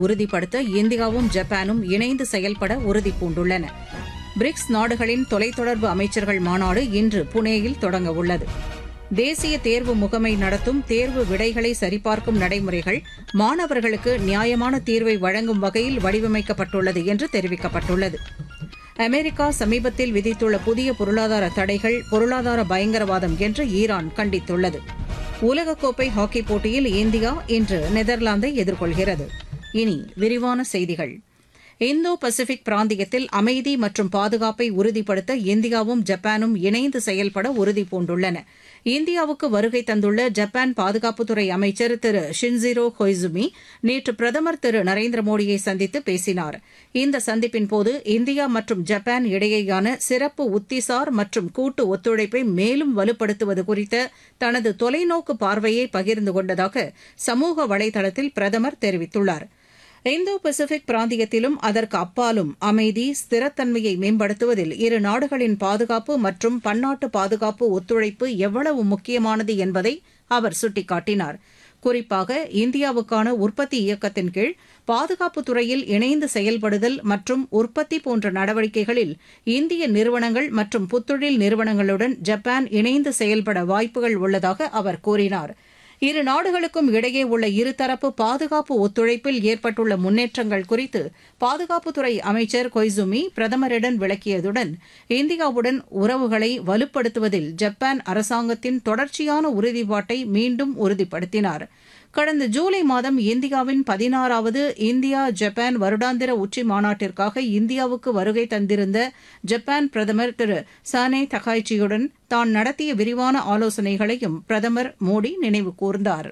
உறுதிப்படுத்த இந்தியாவும் ஜப்பானும் இணைந்து செயல்பட உறுதிபூண்டுள்ளன பிரிக்ஸ் நாடுகளின் தொலைத்தொடர்பு அமைச்சர்கள் மாநாடு இன்று புனேயில் தொடங்க உள்ளது தேசிய தேர்வு முகமை நடத்தும் தேர்வு விடைகளை சரிபார்க்கும் நடைமுறைகள் மாணவர்களுக்கு நியாயமான தீர்வை வழங்கும் வகையில் வடிவமைக்கப்பட்டுள்ளது என்று தெரிவிக்கப்பட்டுள்ளது அமெரிக்கா சமீபத்தில் விதித்துள்ள புதிய பொருளாதார தடைகள் பொருளாதார பயங்கரவாதம் என்று ஈரான் கண்டித்துள்ளது உலகக்கோப்பை ஹாக்கிப் போட்டியில் இந்தியா இன்று நெதர்லாந்தை எதிர்கொள்கிறது இனி விரிவான செய்திகள் இந்தோ பசிபிக் பிராந்தியத்தில் அமைதி மற்றும் பாதுகாப்பை உறுதிப்படுத்த இந்தியாவும் ஜப்பானும் இணைந்து செயல்பட உறுதிபூண்டுள்ளன இந்தியாவுக்கு வருகை தந்துள்ள ஜப்பான் பாதுகாப்புத்துறை அமைச்சர் திரு ஷின்சிரோ கொய்சுமி நேற்று பிரதமர் திரு நரேந்திர மோடியை சந்தித்து பேசினார் இந்த சந்திப்பின்போது இந்தியா மற்றும் ஜப்பான் இடையேயான சிறப்பு உத்திசார் மற்றும் கூட்டு ஒத்துழைப்பை மேலும் வலுப்படுத்துவது குறித்த தனது தொலைநோக்கு பார்வையை பகிர்ந்து கொண்டதாக சமூக வலைதளத்தில் பிரதமர் தெரிவித்துள்ளாா் இந்தோ பசிபிக் பிராந்தியத்திலும் அதற்கு அப்பாலும் அமைதி ஸ்திரத்தன்மையை மேம்படுத்துவதில் இரு நாடுகளின் பாதுகாப்பு மற்றும் பன்னாட்டு பாதுகாப்பு ஒத்துழைப்பு எவ்வளவு முக்கியமானது என்பதை அவர் சுட்டிக்காட்டினார் குறிப்பாக இந்தியாவுக்கான உற்பத்தி இயக்கத்தின் கீழ் பாதுகாப்புத் துறையில் இணைந்து செயல்படுதல் மற்றும் உற்பத்தி போன்ற நடவடிக்கைகளில் இந்திய நிறுவனங்கள் மற்றும் புத்தொழில் நிறுவனங்களுடன் ஜப்பான் இணைந்து செயல்பட வாய்ப்புகள் உள்ளதாக அவர் கூறினாா் இரு நாடுகளுக்கும் இடையே உள்ள இருதரப்பு பாதுகாப்பு ஒத்துழைப்பில் ஏற்பட்டுள்ள முன்னேற்றங்கள் குறித்து பாதுகாப்புத்துறை அமைச்சர் கொய்சுமி பிரதமரிடம் விளக்கியதுடன் இந்தியாவுடன் உறவுகளை வலுப்படுத்துவதில் ஜப்பான் அரசாங்கத்தின் தொடர்ச்சியான உறுதிப்பாட்டை மீண்டும் உறுதிப்படுத்தினார் கடந்த ஜூலை மாதம் இந்தியாவின் பதினாறாவது இந்தியா ஜப்பான் வருடாந்திர உச்சி மாநாட்டிற்காக இந்தியாவுக்கு வருகை தந்திருந்த ஜப்பான் பிரதமர் திரு சானே தகாய்ச்சியுடன் தான் நடத்திய விரிவான ஆலோசனைகளையும் பிரதமர் மோடி நினைவு கூர்ந்தார்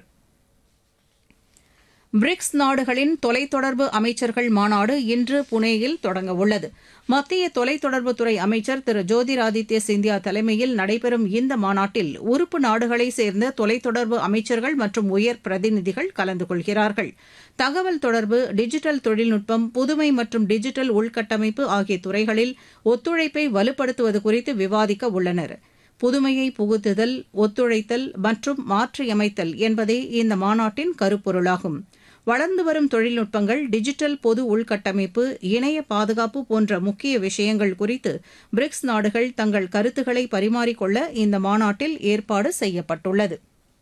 பிரிக்ஸ் நாடுகளின் தொலைத்தொடர்பு அமைச்சர்கள் மாநாடு இன்று புனேயில் தொடங்க உள்ளது மத்திய தொலைத்தொடர்புத்துறை அமைச்சர் திரு ஜோதிராதித்ய சிந்தியா தலைமையில் நடைபெறும் இந்த மாநாட்டில் உறுப்பு நாடுகளைச் சேர்ந்த தொலைத்தொடர்பு அமைச்சர்கள் மற்றும் உயர் பிரதிநிதிகள் கலந்து கொள்கிறார்கள் தகவல் தொடர்பு டிஜிட்டல் தொழில்நுட்பம் புதுமை மற்றும் டிஜிட்டல் உள்கட்டமைப்பு ஆகிய துறைகளில் ஒத்துழைப்பை வலுப்படுத்துவது குறித்து விவாதிக்க உள்ளனா் புதுமையை புகுத்துதல் ஒத்துழைத்தல் மற்றும் மாற்றியமைத்தல் என்பதே இந்த மாநாட்டின் கருப்பொருளாகும் வளர்ந்து வரும் தொழில்நுட்பங்கள் டிஜிட்டல் பொது உள்கட்டமைப்பு இணைய பாதுகாப்பு போன்ற முக்கிய விஷயங்கள் குறித்து பிரிக்ஸ் நாடுகள் தங்கள் கருத்துக்களை பரிமாறிக்கொள்ள இந்த மாநாட்டில் ஏற்பாடு செய்யப்பட்டுள்ளது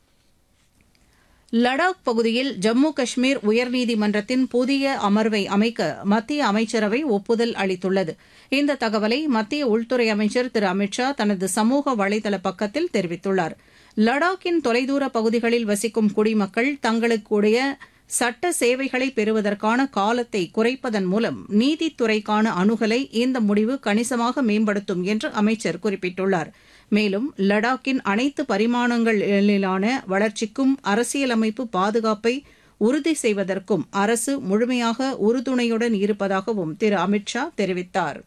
லடாக் பகுதியில் ஜம்மு காஷ்மீர் உயர்நீதிமன்றத்தின் புதிய அமர்வை அமைக்க மத்திய அமைச்சரவை ஒப்புதல் அளித்துள்ளது இந்த தகவலை மத்திய உள்துறை அமைச்சர் திரு அமித் ஷா தனது சமூக வலைதள பக்கத்தில் தெரிவித்துள்ளார் லடாக்கின் தொலைதூர பகுதிகளில் வசிக்கும் குடிமக்கள் தங்களுக்குடைய சட்ட சேவைகளை பெறுவதற்கான காலத்தை குறைப்பதன் மூலம் நீதித்துறைக்கான அணுகலை இந்த முடிவு கணிசமாக மேம்படுத்தும் என்று அமைச்சர் குறிப்பிட்டுள்ளார் மேலும் லடாக்கின் அனைத்து பரிமாணங்களிலான வளர்ச்சிக்கும் அரசியலமைப்பு பாதுகாப்பை உறுதி செய்வதற்கும் அரசு முழுமையாக உறுதுணையுடன் இருப்பதாகவும் திரு அமித் ஷா தெரிவித்தார்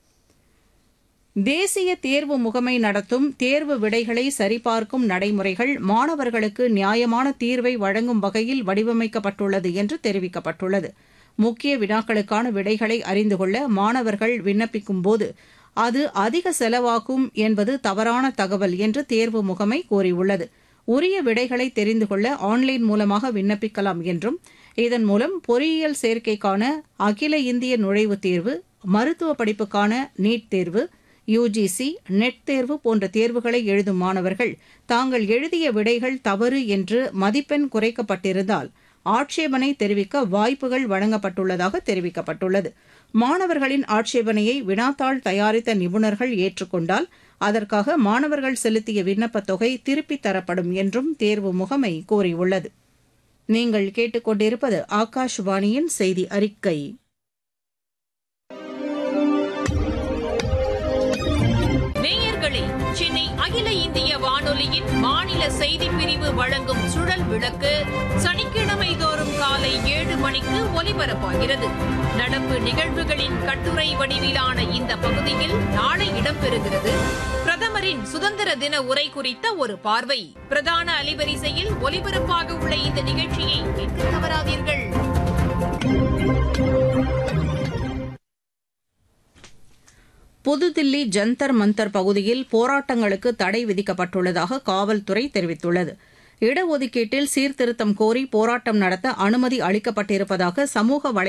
தேசிய தேர்வு முகமை நடத்தும் தேர்வு விடைகளை சரிபார்க்கும் நடைமுறைகள் மாணவர்களுக்கு நியாயமான தீர்வை வழங்கும் வகையில் வடிவமைக்கப்பட்டுள்ளது என்று தெரிவிக்கப்பட்டுள்ளது முக்கிய வினாக்களுக்கான விடைகளை அறிந்து கொள்ள மாணவர்கள் விண்ணப்பிக்கும்போது அது அதிக செலவாகும் என்பது தவறான தகவல் என்று தேர்வு முகமை கூறியுள்ளது உரிய விடைகளை தெரிந்து கொள்ள ஆன்லைன் மூலமாக விண்ணப்பிக்கலாம் என்றும் இதன் மூலம் பொறியியல் சேர்க்கைக்கான அகில இந்திய நுழைவுத் தேர்வு மருத்துவ படிப்புக்கான நீட் தேர்வு யுஜிசி நெட் தேர்வு போன்ற தேர்வுகளை எழுதும் மாணவர்கள் தாங்கள் எழுதிய விடைகள் தவறு என்று மதிப்பெண் குறைக்கப்பட்டிருந்தால் ஆட்சேபனை தெரிவிக்க வாய்ப்புகள் வழங்கப்பட்டுள்ளதாக தெரிவிக்கப்பட்டுள்ளது மாணவர்களின் ஆட்சேபனையை வினாத்தாள் தயாரித்த நிபுணர்கள் ஏற்றுக்கொண்டால் அதற்காக மாணவர்கள் செலுத்திய விண்ணப்பத் தொகை திருப்பித் தரப்படும் என்றும் தேர்வு முகமை கூறியுள்ளது நீங்கள் கேட்டுக்கொண்டிருப்பது ஆகாஷ்வாணியின் செய்தி அறிக்கை நேயர்களே சென்னை அகில இந்திய வானொலியின் மாநில செய்திப் பிரிவு வழங்கும் சுழல் விளக்கு சனிக்கிழமை தோறும் காலை ஏழு மணிக்கு ஒலிபரப்பாகிறது நடப்பு நிகழ்வுகளின் கட்டுரை வடிவிலான இந்த பகுதியில் நாளை இடம்பெறுகிறது பிரதமரின் சுதந்திர தின உரை குறித்த ஒரு பார்வை பிரதான அலைவரிசையில் ஒலிபரப்பாக உள்ள இந்த நிகழ்ச்சியை கேட்க தவறாதீர்கள் புதுதில்லி ஜந்தர் மந்தர் பகுதியில் போராட்டங்களுக்கு தடை விதிக்கப்பட்டுள்ளதாக காவல்துறை தெரிவித்துள்ளது இடஒதுக்கீட்டில் சீர்திருத்தம் கோரி போராட்டம் நடத்த அனுமதி அளிக்கப்பட்டிருப்பதாக சமூக வலை